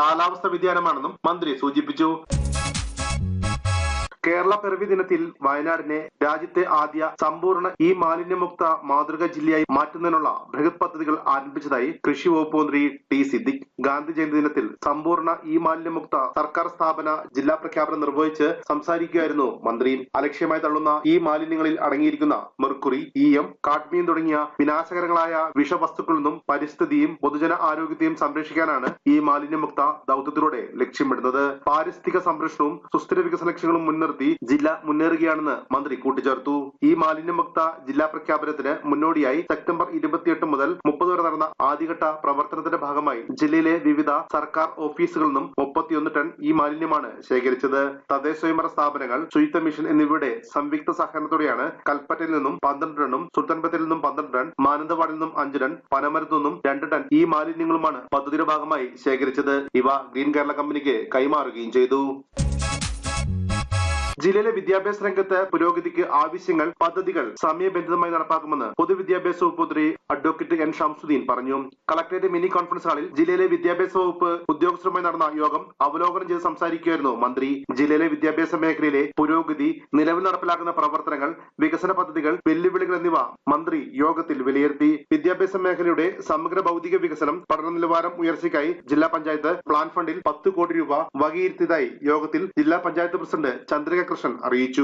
കാലാവസ്ഥ വ്യതിയാനമാണെന്നും മന്ത്രി സൂചിപ്പിച്ചു കേരള പിറവി ദിനത്തിൽ വയനാടിനെ രാജ്യത്തെ ആദ്യ സമ്പൂർണ്ണ ഈ മാലിന്യമുക്ത മാതൃകാ ജില്ലയായി മാറ്റുന്നതിനുള്ള ബൃഹത് പദ്ധതികൾ ആരംഭിച്ചതായി കൃഷി വകുപ്പ് മന്ത്രി ടി സിദ്ദിഖ് ഗാന്ധി ജയന്തി ദിനത്തിൽ സമ്പൂർണ്ണ ഈ മാലിന്യമുക്ത സർക്കാർ സ്ഥാപന ജില്ലാ പ്രഖ്യാപനം നിർവഹിച്ച് സംസാരിക്കുകയായിരുന്നു മന്ത്രി അലക്ഷ്യമായി തള്ളുന്ന ഈ മാലിന്യങ്ങളിൽ അടങ്ങിയിരിക്കുന്ന മെർക്കുറി ഈയം കാഡ്മിയം തുടങ്ങിയ വിനാശകരങ്ങളായ വിഷവസ്തുക്കളിൽ നിന്നും പരിസ്ഥിതിയും പൊതുജന ആരോഗ്യത്തെയും സംരക്ഷിക്കാനാണ് ഈ മാലിന്യമുക്ത ദൗത്യത്തിലൂടെ ലക്ഷ്യമിടുന്നത് പാരിസ്ഥിതിക സംരക്ഷണവും സുസ്ഥിര വികസന ലക്ഷ്യങ്ങളും മുൻനിർത്തി ജില്ല മുന്നേറുകയാണെന്ന് മന്ത്രി കൂട്ടിച്ചേർത്തു ഈ മാലിന്യമുക്ത ജില്ലാ പ്രഖ്യാപനത്തിന് മുന്നോടിയായി സെപ്റ്റംബർ ഇരുപത്തിയെട്ട് മുതൽ മുപ്പത് വരെ നടന്ന ആദ്യഘട്ട പ്രവർത്തനത്തിന്റെ ഭാഗമായി ജില്ലയിലെ വിവിധ സർക്കാർ ഓഫീസുകളിൽ നിന്നും മുപ്പത്തിയൊന്ന് ടൺ ഈ മാലിന്യമാണ് ശേഖരിച്ചത് തദ്ദേശ സ്വയംഭരണ സ്ഥാപനങ്ങൾ ശുചിത്വ മിഷൻ എന്നിവയുടെ സംയുക്ത സഹകരണത്തോടെയാണ് കൽപ്പറ്റയിൽ നിന്നും പന്ത്രണ്ട് ടണ്ണും സുൽത്താൻപത്തിൽ നിന്നും പന്ത്രണ്ട് ടൺ മാനന്തവാടിൽ നിന്നും അഞ്ച് ടൺ പനമരത്തു നിന്നും രണ്ട് ടൺ ഈ മാലിന്യങ്ങളുമാണ് പദ്ധതിയുടെ ഭാഗമായി ശേഖരിച്ചത് ഇവ ഗ്രീൻ കേരള കമ്പനിക്ക് കൈമാറുകയും ചെയ്തു ജില്ലയിലെ വിദ്യാഭ്യാസ രംഗത്ത് പുരോഗതിക്ക് ആവശ്യങ്ങൾ പദ്ധതികൾ സമയബന്ധിതമായി നടപ്പാക്കുമെന്ന് പൊതുവിദ്യാഭ്യാസ വകുപ്പ് മന്ത്രി അഡ്വക്കേറ്റ് എൻ ഷംസുദ്ദീൻ പറഞ്ഞു കളക്ടറേറ്റ് മിനി കോൺഫറൻസ് ഹാളിൽ ജില്ലയിലെ വിദ്യാഭ്യാസ വകുപ്പ് ഉദ്യോഗസ്ഥരുമായി നടന്ന യോഗം അവലോകനം ചെയ്ത് സംസാരിക്കുകയായിരുന്നു മന്ത്രി ജില്ലയിലെ വിദ്യാഭ്യാസ മേഖലയിലെ പുരോഗതി നിലവിൽ നടപ്പിലാക്കുന്ന പ്രവർത്തനങ്ങൾ വികസന പദ്ധതികൾ വെല്ലുവിളികൾ എന്നിവ മന്ത്രി യോഗത്തിൽ വിലയിരുത്തി വിദ്യാഭ്യാസ മേഖലയുടെ സമഗ്ര ഭൗതിക വികസനം പഠന നിലവാരം ഉയർച്ചയ്ക്കായി ജില്ലാ പഞ്ചായത്ത് പ്ലാൻ ഫണ്ടിൽ പത്ത് കോടി രൂപ വകയിരുത്തിയതായി യോഗത്തിൽ ജില്ലാ പഞ്ചായത്ത് പ്രസിഡന്റ് ചന്ദ്രിക കൃഷ്ണൻ അറിയിച്ചു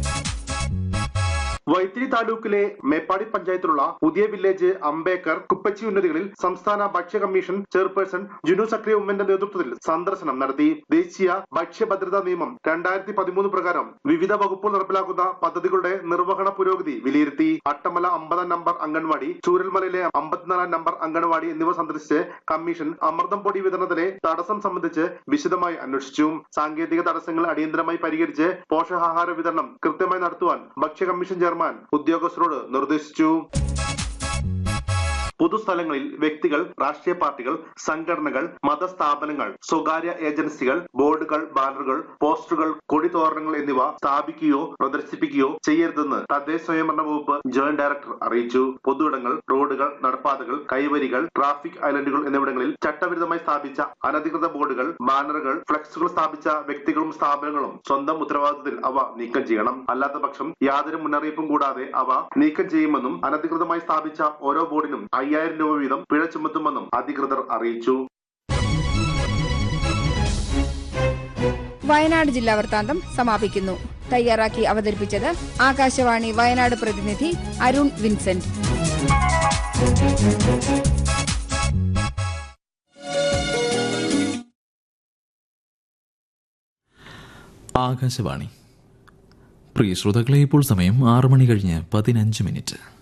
വൈത്തിരി താലൂക്കിലെ മേപ്പാടി പഞ്ചായത്തിലുള്ള പുതിയ വില്ലേജ് അംബേക്കർ കുപ്പച്ചി ഉന്നതികളിൽ സംസ്ഥാന ഭക്ഷ്യ കമ്മീഷൻ ചെയർപേഴ്സൺ ജുനു സക്രിയ ഉമ്മന്റെ നേതൃത്വത്തിൽ സന്ദർശനം നടത്തി ദേശീയ ഭക്ഷ്യഭദ്രതാ നിയമം രണ്ടായിരത്തി പതിമൂന്ന് പ്രകാരം വിവിധ വകുപ്പുകൾ നടപ്പിലാക്കുന്ന പദ്ധതികളുടെ നിർവഹണ പുരോഗതി വിലയിരുത്തി അട്ടമല അമ്പതാം നമ്പർ അംഗൻവാടി ചൂരൽമലയിലെ അമ്പത്തിനാലാം നമ്പർ അംഗൻവാടി എന്നിവ സന്ദർശിച്ച് കമ്മീഷൻ അമൃതം പൊടി വിതരണത്തിലെ തടസ്സം സംബന്ധിച്ച് വിശദമായി അന്വേഷിച്ചു സാങ്കേതിക തടസ്സങ്ങൾ അടിയന്തരമായി പരിഹരിച്ച് പോഷകാഹാര വിതരണം കൃത്യമായി നടത്തുവാൻ ഭക്ഷ്യ കമ്മീഷൻ ചെയർമാൻ ഉദ്യോഗസ്ഥരോട് നിർദ്ദേശിച്ചു പൊതുസ്ഥലങ്ങളിൽ വ്യക്തികൾ രാഷ്ട്രീയ പാർട്ടികൾ സംഘടനകൾ മതസ്ഥാപനങ്ങൾ സ്വകാര്യ ഏജൻസികൾ ബോർഡുകൾ ബാനറുകൾ പോസ്റ്ററുകൾ കൊടിതോരണങ്ങൾ എന്നിവ സ്ഥാപിക്കുകയോ പ്രദർശിപ്പിക്കുകയോ ചെയ്യരുതെന്ന് തദ്ദേശ സ്വയംഭരണ വകുപ്പ് ജോയിന്റ് ഡയറക്ടർ അറിയിച്ചു പൊതുയിടങ്ങൾ റോഡുകൾ നടപ്പാതകൾ കൈവരികൾ ട്രാഫിക് ഐലൻഡുകൾ എന്നിവിടങ്ങളിൽ ചട്ടവിരുദ്ധമായി സ്ഥാപിച്ച അനധികൃത ബോർഡുകൾ ബാനറുകൾ ഫ്ലക്സുകൾ സ്ഥാപിച്ച വ്യക്തികളും സ്ഥാപനങ്ങളും സ്വന്തം ഉത്തരവാദിത്തത്തിൽ അവ നീക്കം ചെയ്യണം അല്ലാത്ത പക്ഷം യാതൊരു മുന്നറിയിപ്പും കൂടാതെ അവ നീക്കം ചെയ്യുമെന്നും അനധികൃതമായി സ്ഥാപിച്ച ഓരോ ബോർഡിനും അയ്യായിരം രൂപ വീതം പിഴ ചുമത്തുമെന്നും അധികൃതർ അറിയിച്ചു വയനാട് ജില്ലാ വൃത്താന്തം സമാപിക്കുന്നു തയ്യാറാക്കി അവതരിപ്പിച്ചത് ആകാശവാണി വയനാട് പ്രതിനിധി അരുൺ വിൻസെന്റ് ആകാശവാണി പ്രിയ ശ്രോതാക്കളെ ഇപ്പോൾ സമയം ആറ് മണി കഴിഞ്ഞ് പതിനഞ്ച് മിനിറ്റ്